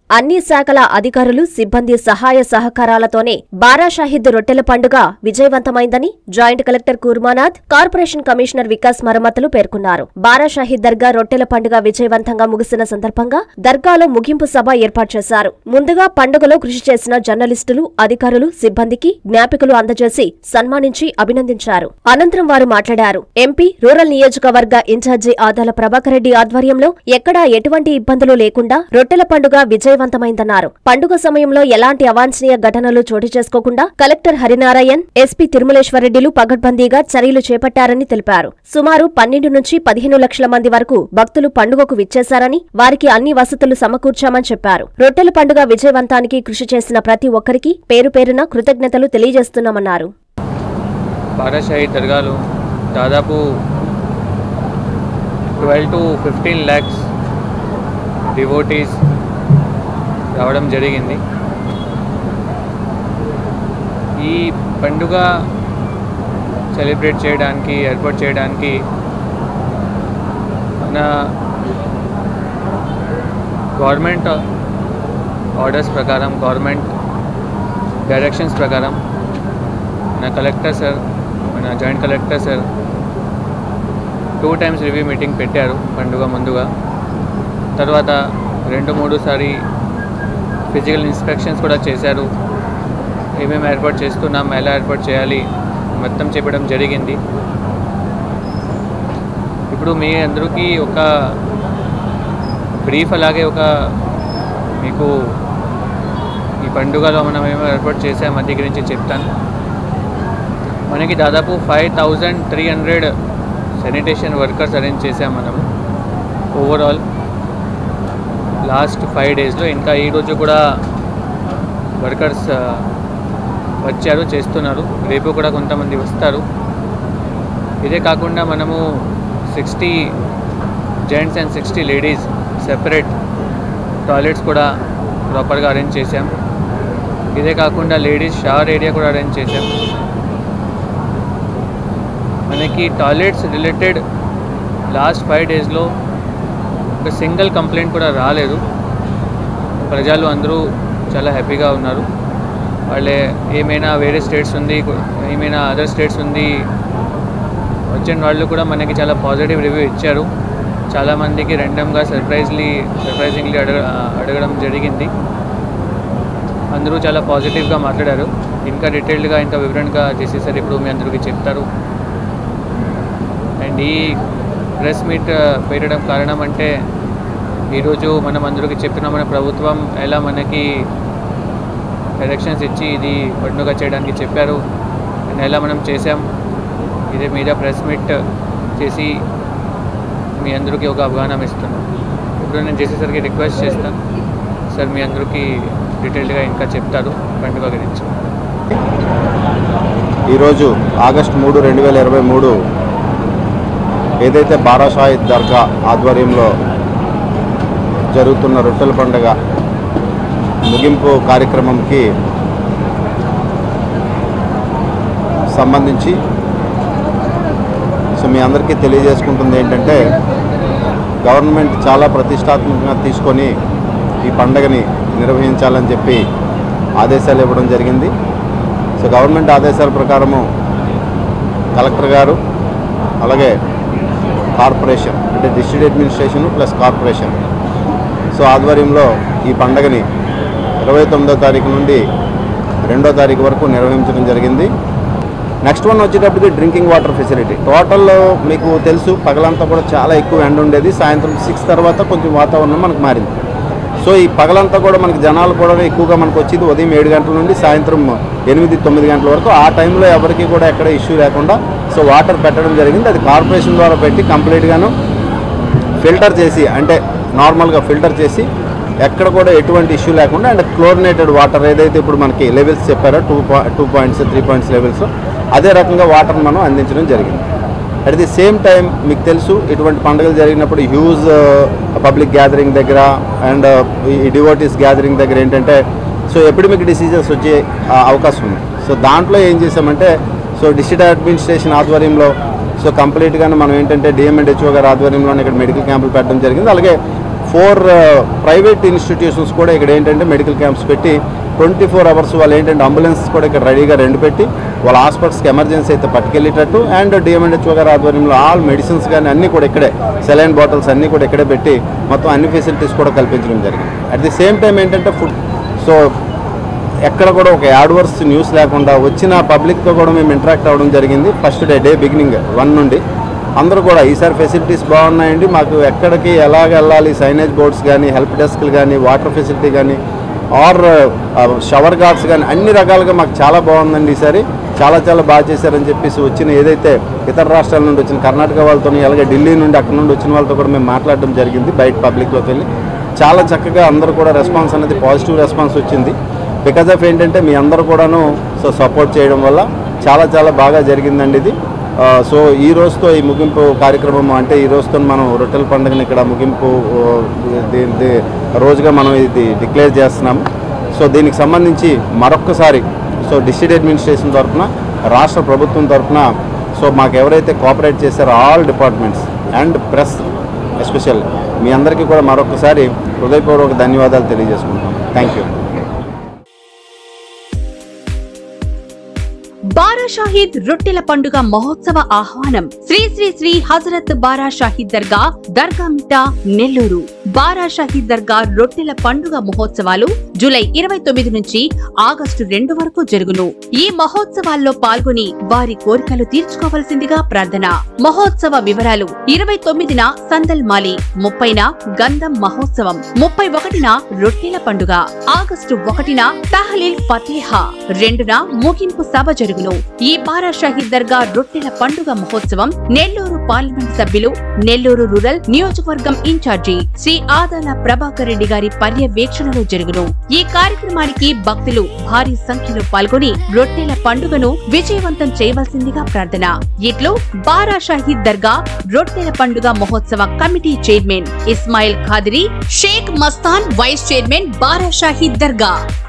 అన్ని శాఖల అధికారులు సిబ్బంది సహాయ సహకారాలతోనే బారా షాహిద్ రొట్టెల పండుగ విజయవంతమైందని joint collector Kurmanath corporation commissioner Vikas మరమ్మతులు పేర్కొన్నారు బారా షాహిద్ దర్గా రొట్టెల పండుగ విజయవంతంగా ముగిసిన సందర్భంగా దర్గాలో ముగింపు సభ ఏర్పాటు చేశారు ముందుగా పండుగలో కృషి చేసిన జర్నలిస్టులు అధికారులు సిబ్బందికి జ్ఞాపికలు అందజేసి సన్మానించి అభినందించారు అనంతరం వారు మాట్లాడారు ఎంపీ రూరల్ నియోజకవర్గ ఇన్ఛార్జి ఆదాల ప్రభాకర్ రెడ్డి ఆధ్వర్యంలో ఎక్కడా ఎటువంటి ఇబ్బందులు లేకుండా రొట్టెల పండుగ విజయవంతమైందన్నారు పండుగ సమయంలో ఎలాంటి అవాంఛనీయ ఘటనలు చోటు చేసుకోకుండా కలెక్టర్ హరినారాయణ్ ఎస్పీ తిరుమలేశ్వరరెడ్డిలు పగడ్బందీగా చర్యలు చేపట్టారని తెలిపారు సుమారు పన్నెండు నుంచి పదిహేను లక్షల మంది వరకు భక్తులు పండుగకు విచ్చేశారని వారికి అన్ని వసతులు సమకూర్చామని చెప్పారు రొట్టెల పండుగ విజయవంతానికి కృషి చేసిన ప్రతి ఒక్కరికి పేరు పేరున కృతజ్ఞతలు తెలియజేస్తున్నామన్నారు బారాషాహి దర్గాలో దాదాపు twelve to fifteen lakhs devotees రావడం జరిగింది ఈ పండుగ సెలబ్రేట్ చేయడానికి ఏర్పాటు చేయడానికి మన గవర్నమెంట్ ఆర్డర్స్ ప్రకారం గవర్నమెంట్ డైరెక్షన్స్ ప్రకారం మన కలెక్టర్ సార్ మన joint collector sir two times review meeting పెట్టారు పండుగ ముందుగా తర్వాత రెండు మూడు సారి ఫిజికల్ ఇన్స్పెక్షన్స్ కూడా చేశారు ఏమేమి ఏర్పాటు చేస్తున్నాం ఎలా ఏర్పాటు చేయాలి మొత్తం చెప్పడం జరిగింది ఇప్పుడు మీ అందరికీ ఒక బ్రీఫ్ అలాగే ఒక మీకు ఈ పండుగలో మనం ఏమో ఏర్పాటు చేసాం అది గురించి చెప్తాను మనకి దాదాపు five thousand three hundred sanitation workers arrange చేసాం మనము ఓవరాల్ లాస్ట్ ఫైవ్ డేస్లో ఇంకా ఈరోజు కూడా వర్కర్స్ వచ్చారు చేస్తున్నారు రేపు కూడా కొంతమంది వస్తారు ఇదే కాకుండా మనము sixty gents and sixty ladies separate toilets కూడా ప్రాపర్గా అరేంజ్ చేసాం ఇదే కాకుండా లేడీస్ షవర్ ఏరియా కూడా అరేంజ్ చేసాం మనకి టాయిలెట్స్ రిలేటెడ్ లాస్ట్ ఫైవ్ డేస్లో ఒక సింగిల్ కంప్లైంట్ కూడా రాలేదు ప్రజలు అందరూ చాలా హ్యాపీగా ఉన్నారు వాళ్ళే ఏమైనా వేరే స్టేట్స్ ఉంది ఏమైనా అదర్ స్టేట్స్ ఉంది వచ్చిన వాళ్ళు కూడా మనకి చాలా పాజిటివ్ రివ్యూ ఇచ్చారు చాలామందికి రెండమ్గా సర్ప్రైజ్లీ సర్ప్రైజింగ్లీ అడగ అడగడం జరిగింది అందరూ చాలా పాజిటివ్గా మాట్లాడారు ఇంకా డీటెయిల్డ్గా ఇంకా వివరణగా చేసేసారు ఇప్పుడు మీ అందరికీ చెప్తారు అండ్ ఈ ప్రెస్ మీట్ పెట్టడం కారణం అంటే ఈరోజు మనం అందరికీ చెప్పిన మన ప్రభుత్వం ఎలా మనకి డైరెక్షన్స్ ఇచ్చి ఇది పండుగ చేయడానికి చెప్పారు అండ్ ఎలా మనం చేసాం ఇదే మీద ప్రెస్ మీట్ చేసి మీ అందరికీ ఒక అవగాహన ఇస్తున్నాం ఇప్పుడు నేను చేసేసరికి రిక్వెస్ట్ చేస్తాను సార్ మీ అందరికీ డీటెయిల్డ్గా ఇంకా చెప్తారు పండుగ గురించి ఈరోజు ఆగస్టు మూడు రెండు వేల ఇరవై మూడు ఏదైతే బారాషాహిద్ దర్గా ఆధ్వర్యంలో జరుగుతున్న రొట్టెల పండుగ ముగింపు కార్యక్రమంకి సంబంధించి సో మీ అందరికీ తెలియజేసుకుంటుంది ఏంటంటే గవర్నమెంట్ చాలా ప్రతిష్టాత్మకంగా తీసుకొని ఈ పండుగని నిర్వహించాలని చెప్పి ఆదేశాలు ఇవ్వడం జరిగింది సో గవర్నమెంట్ ఆదేశాల ప్రకారము కలెక్టర్ గారు అలాగే కార్పొరేషన్ అంటే district administration plus corporation so ఆధ్వర్యంలో ఈ పండగని ఇరవై తొమ్మిదో తారీఖు నుండి రెండో తారీఖు వరకు నిర్వహించడం జరిగింది నెక్స్ట్ వన్ వచ్చేటప్పటికి డ్రింకింగ్ వాటర్ ఫెసిలిటీ టోటల్లో మీకు తెలుసు పగలంతా కూడా చాలా ఎక్కువ ఎండ ఉండేది సాయంత్రం సిక్స్ తర్వాత కొంచెం వాతావరణం మనకు మారింది సో ఈ పగలంతా కూడా మనకి జనాలు కూడా ఎక్కువగా మనకు వచ్చేది ఉదయం ఏడు గంటల నుండి సాయంత్రం ఎనిమిది తొమ్మిది గంటల వరకు ఆ టైంలో ఎవరికి కూడా ఎక్కడ ఇష్యూ లేకుండా సో వాటర్ పెట్టడం జరిగింది అది కార్పొరేషన్ ద్వారా పెట్టి కంప్లీట్గాను ఫిల్టర్ చేసి అంటే నార్మల్గా ఫిల్టర్ చేసి ఎక్కడ కూడా ఎటువంటి ఇష్యూ లేకుండా అండ్ క్లోరినేటెడ్ వాటర్ ఏదైతే ఇప్పుడు మనకి లెవెల్స్ చెప్పారో two two points three points levels అదే రకంగా వాటర్ మనం అందించడం జరిగింది అట్ ది సేమ్ టైం మీకు తెలుసు ఇటువంటి పండుగలు జరిగినప్పుడు హ్యూజ్ పబ్లిక్ గ్యాదరింగ్ దగ్గర అండ్ ఈ డివోటీస్ గ్యాదరింగ్ దగ్గర ఏంటంటే సో ఎపిడమిక్ డిసీజెస్ వచ్చే ఆ, అవకాశం ఉంది సో దాంట్లో ఏం చేసామంటే సో డిస్ట్రిక్ట్ అడ్మినిస్ట్రేషన్ ఆధ్వర్యంలో సో కంప్లీట్గా మనం ఏంటంటే డిఎంఎండ్హెచ్ఓ గారి ఆధ్వర్యంలో ఇక్కడ మెడికల్ క్యాంపులు పెట్టడం జరిగింది అలాగే ఫోర్ ప్రైవేట్ ఇన్స్టిట్యూషన్స్ కూడా ఇక్కడ ఏంటంటే మెడికల్ క్యాంప్స్ పెట్టి ట్వంటీ ఫోర్ అవర్స్ వాళ్ళు ఏంటంటే అంబులెన్స్ కూడా ఇక్కడ రెడీగా రెండు పెట్టి వాళ్ళ హాస్పిటల్స్కి ఎమర్జెన్సీ అయితే పట్టుకెళ్ళేటట్టు అండ్ డిఎంఎండ్హెచ్ఓ గారి ఆధ్వర్యంలో ఆల్ మెడిసిన్స్ కానీ అన్నీ కూడా ఇక్కడే సెలైన్ బాటిల్స్ అన్నీ కూడా ఇక్కడే పెట్టి మొత్తం అన్ని ఫెసిలిటీస్ కూడా కల్పించడం జరిగింది అట్ ది సేమ్ టైం ఏంటంటే ఫుడ్ సో ఎక్కడ కూడా ఒక యాడ్వర్స్ న్యూస్ లేకుండా వచ్చిన పబ్లిక్తో కూడా మేము ఇంటరాక్ట్ అవ్వడం జరిగింది first day day beginning one నుండి అందరూ కూడా ఈసారి ఫెసిలిటీస్ బాగున్నాయండి మాకు ఎక్కడికి ఎలాగ వెళ్ళాలి సైనేజ్ బోర్డ్స్ కానీ హెల్ప్ డెస్క్లు కానీ వాటర్ ఫెసిలిటీ కానీ ఆర్ షవర్ గార్డ్స్ కానీ అన్ని రకాలుగా మాకు చాలా బాగుందండి ఈసారి చాలా చాలా బాగా చేశారని చెప్పేసి వచ్చిన ఏదైతే ఇతర రాష్ట్రాల నుండి వచ్చిన కర్ణాటక వాళ్ళతో అలాగే ఢిల్లీ నుండి అక్కడ నుండి వచ్చిన వాళ్ళతో కూడా మేము మాట్లాడడం జరిగింది బయట పబ్లిక్లోకి వెళ్ళి చాలా చక్కగా అందరూ కూడా రెస్పాన్స్ అనేది పాజిటివ్ రెస్పాన్స్ వచ్చింది బికాజ్ ఆఫ్ ఏంటంటే మీ అందరూ కూడాను సో సపోర్ట్ చేయడం వల్ల చాలా చాలా బాగా జరిగిందండి ఇది ఆ, సో ఈ రోజుతో ఈ ముగింపు కార్యక్రమం అంటే ఈ రోజుతో మనం రొట్టెల పండుగని ఇక్కడ ముగింపు ఓ, దీ- దీ- రోజుగా మనం ఇది డిక్లేర్ చేస్తున్నాము సో దీనికి సంబంధించి మరొక్కసారి సో డిస్ట్రిక్ట్ అడ్మినిస్ట్రేషన్ తరఫున రాష్ట్ర ప్రభుత్వం తరఫున సో మాకు ఎవరైతే కోఆపరేట్ చేశారో all departments and press especial మీ అందరికీ కూడా మరొకసారి హృదయపూర్వక ధన్యవాదాలు తెలియజేసుకుంటాం థ్యాంక్ యూ బారా షాహీద్ రొట్టెల పండుగ మహోత్సవ ఆహ్వానం శ్రీ శ్రీ శ్రీ హజరత్ బారా షాహీద్ దర్గా దర్గా మిట్టా నెల్లూరు బారా షాహీద్ దర్గా రొట్టెల పండుగ మహోత్సవాలు జూలై ఇరవై తొమ్మిది నుంచి ఆగస్టు రెండు వరకు జరుగును ఈ మహోత్సవాల్లో పాల్గొని వారి కోరికలు తీర్చుకోవలసిందిగా ప్రార్థన మహోత్సవ వివరాలు ఇరవై తొమ్మిదిన సందల్ మాలి ముప్పైన గంధం మహోత్సవం ముప్పై ఒకటిన రొట్టెల పండుగ ఆగస్టు ఒకటిన తహలీల్ ఫతేహా రెండున ముగింపు సభ జరుగును ఈ బారా షహీద్ దర్గా రొట్టెల పండుగ మహోత్సవం నెల్లూరు పార్లమెంట్ సభ్యులు నెల్లూరు రూరల్ నియోజకవర్గం ఇన్ఛార్జి శ్రీ ఆదాల ప్రభాకర్ రెడ్డి గారి పర్యవేక్షణలో జరుగును ఈ కార్యక్రమానికి భక్తులు భారీ సంఖ్యలో పాల్గొని రొట్టెల పండుగను విజయవంతం చేయవలసిందిగా ప్రార్థన ఇట్లు బారా షహీద్ దర్గా రొట్టెల పండుగ మహోత్సవ committee chairman Ismail Khadiri Sheikh Mastan vice chairman Bara Shahid దర్గా